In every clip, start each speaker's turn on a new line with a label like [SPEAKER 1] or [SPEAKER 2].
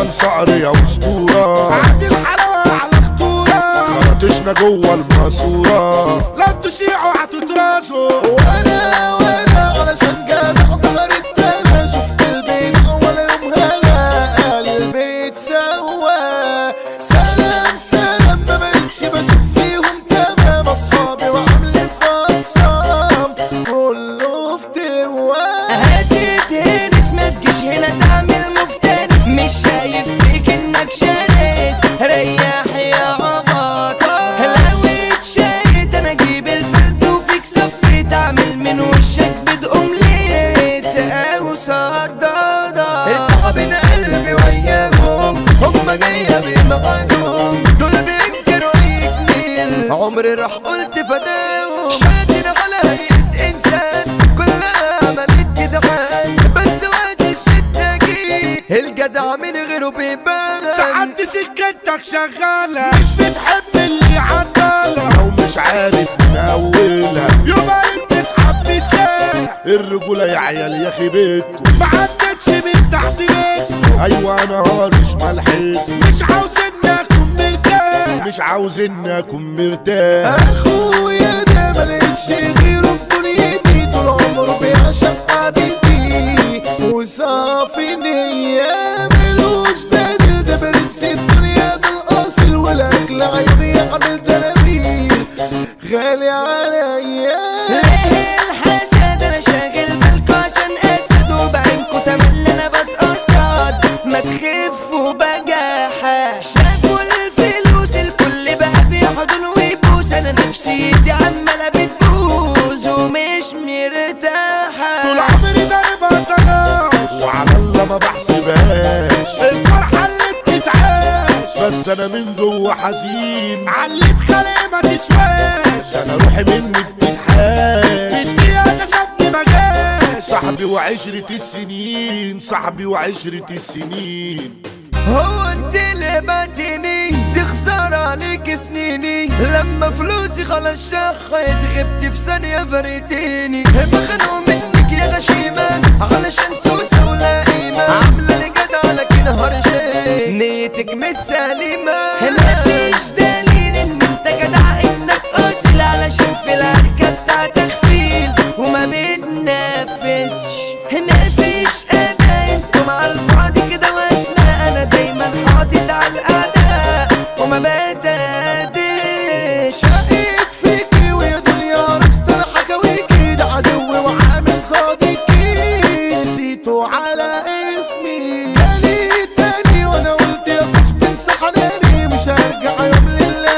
[SPEAKER 1] ايمن صقر يا اسطوره
[SPEAKER 2] عادي الحلاوة على خطورة
[SPEAKER 1] خرطشنا جوه الماسوره
[SPEAKER 2] لا تشيعوا هتترازوا
[SPEAKER 3] وانا وانا علشان جدع ضهر التانى شفت البيت اول يوم هلا قلبي اتسوى سلام سلام ما بقتش بشوف فيهم تمام اصحابي وعاملين فصام كله فتوى
[SPEAKER 4] هتتهرس ما تجيش هنا تعمل مفترس مش شايف فيك انك شرس ريح يا عباطة لو اتشيت انا اجيب الفرد وفيك صفيت اعمل من وشك بدقوم ليت او صدادة
[SPEAKER 3] التعبين قلبي وياهم هم جاية بدماغهم دول بينكروا اي جميل عمري راح قلت فداهم شادين على هيئة انسان كلها عملت جدعان بس وقت الشدة جه الجدع من غيره بيبان
[SPEAKER 2] ساعات سكتك شغالة مش بتحب اللي عدالة
[SPEAKER 1] لو مش عارف من اولها
[SPEAKER 2] يبقى انت تسحب في سلاح
[SPEAKER 1] الرجوله يا عيال يا اخي بيتكم
[SPEAKER 2] ما عدتش من تحت بيتكم
[SPEAKER 1] ايوه انا هارش ملحق
[SPEAKER 2] مش عاوز اني اكون مرتاح
[SPEAKER 1] مش عاوز اني اكون مرتاح
[SPEAKER 3] اخويا ده ملقتش غيره في دنيتي طول عمره بيعشق حبيبي وصافي نية ملوش بدل ده برنس الدنيا ده الاصل والاكل عيوني عامل تنابيل غالي عليا
[SPEAKER 4] ليه الحسد انا شاغل بالكوا عشان اسد وبعينكوا تملي انا بتقصد ما تخفوا بجاحة شافوا الفلوس الكل بقى بيحضن ويبوس انا نفسيتي عمالة بتبوظ ومش مرتاحة
[SPEAKER 2] طول عمري ضاربها تناش
[SPEAKER 1] وعلى الله ما بحسبهاش
[SPEAKER 2] الفرحة اللي بتتعاش
[SPEAKER 1] بس انا من جوه حزين
[SPEAKER 2] علت خلق ما تسواش
[SPEAKER 1] ده انا روحي مني
[SPEAKER 2] في
[SPEAKER 1] بتتحاش
[SPEAKER 2] الدقيقة ده سابني ما جاش
[SPEAKER 1] صاحبي وعشرة السنين صاحبي وعشرة السنين
[SPEAKER 3] هو انت اللي باتيني تخسر عليك سنيني لما فلوسي خلاص شخت غبت في ثانية فرقتيني بخنوا منك يا غشيمة علشان سوسة ولا قيمة عاملة لي جدع لكن هرجي نيتك مش سليمة
[SPEAKER 4] مفيش دليل ان انت جدع انك اصل علشان في العركة بتاعتك فيل وما بتنافسش مفيش اداء انتوا مع الفاضي كده واسماء انا دايما حاطط على الاعداء وما بتهديش
[SPEAKER 3] شقيت فيكي ويا دنيا رستر حكاويكي ده عدوي وعامل صديقي نسيته على اسمي جالي تاني وانا قلت يا صاحبي انسى حناني مش هرجع يوم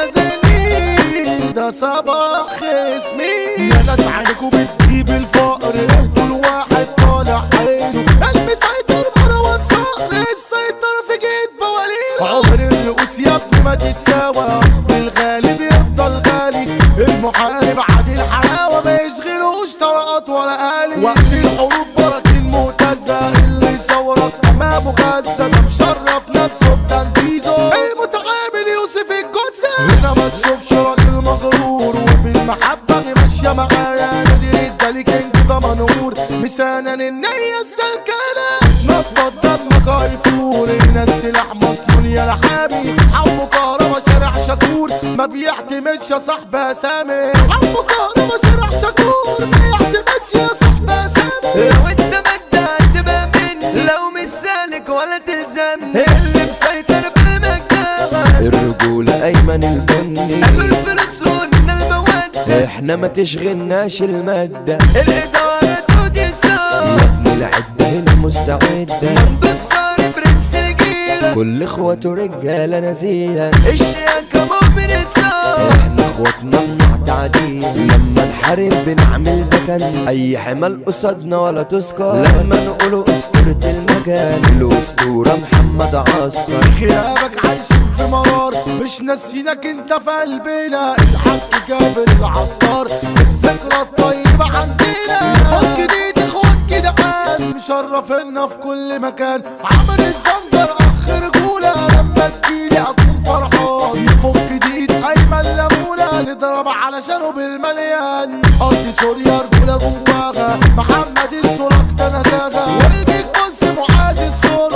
[SPEAKER 3] للازاني ده صباح خصمي يا ناس عينكوا بتجيب الفقر اهدوا الواحد طالع عينه المسيطر مروان صقر السيطر في جيت بوالينه عمر الرؤوس يا ابني ما تتساوى اصل الغالب يفضل غالي المحارب عادي الحلاوه ما يشغلوش طلقات ولا آلي وقت الحروب براكين مهتزه اللي يصورك امامه غزه ده مشرف نفسه بتنفيذه المتعامل يوسف القدسه هنا ما تشوفش راجل مغرور وبالمحبه دي ماشيه معايا نادي الدالي كينج ده منور مسانا النية السلكانة نطط دمك هيفور هنا السلاح مسنون يا لحامي حمو كهربا شارع شكور ما بيعتمدش يا صاحبي سامي حمو كهربا شارع شكور ما يعتمدش يا صاحبي سامي لو قدامك ده تبقى مني لو مش سالك ولا تلزمني اللي مسيطر بالمجال
[SPEAKER 5] الرجولة أيمن البني
[SPEAKER 3] قالوا الفلوس وقلنا المواد
[SPEAKER 5] احنا ما تشغلناش المادة
[SPEAKER 3] الإدارة تودي
[SPEAKER 5] يا
[SPEAKER 3] سوا
[SPEAKER 5] ابني العدة هنا مستعدة
[SPEAKER 3] بالصار برنس الجيل
[SPEAKER 5] كل اخواته رجالة نزيهة
[SPEAKER 3] الشياكة مؤمن الصار
[SPEAKER 5] احنا اخواتنا مع تعديل لما نحارب بنعمل مكان اي حمل قصادنا ولا تذكر لما نقولوا اسطورة المكان الاسطورة محمد عسكر
[SPEAKER 3] غيابك عايشين في مرار مش ناسينك انت في قلبنا الحق جابر العطار الذكرى الطيبة عندنا فك جديد اخوات كده عاد مشرفنا في كل مكان عمر الزنجر اخ رجولة لما تجيلي اكون فرحان يفك جديد ايمن لمونة نضرب علشانه بالمليان ارض سوريا رجولة جواها محمد السراج تنزاغا والبيك بص معاذ الصورة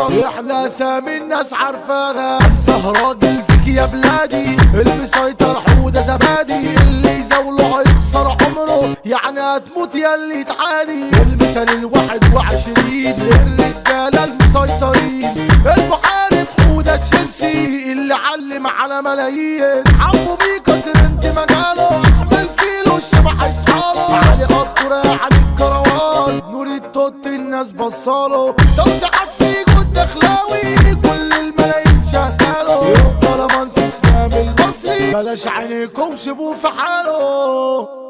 [SPEAKER 3] غلط احنا سامي الناس عارفاها انسى راجل فيك يا بلادي المسيطر حودة زبادي اللي يزاوله هيخسر عمره يعني هتموت يا اللي تعالي المثال الواحد وعشرين الرجالة المسيطرين المحارب حودة تشيلسي اللي علم على ملايين حمو بيكا ترند مجاله احمل فيلو الشبح يصحاله علي قطر علي الكروان نور التوت الناس بصاله توسعات في جود دخلاوي كل الملايين شغاله يبقى رمانس اسلام المصري بلاش عينيكم سيبوه في حاله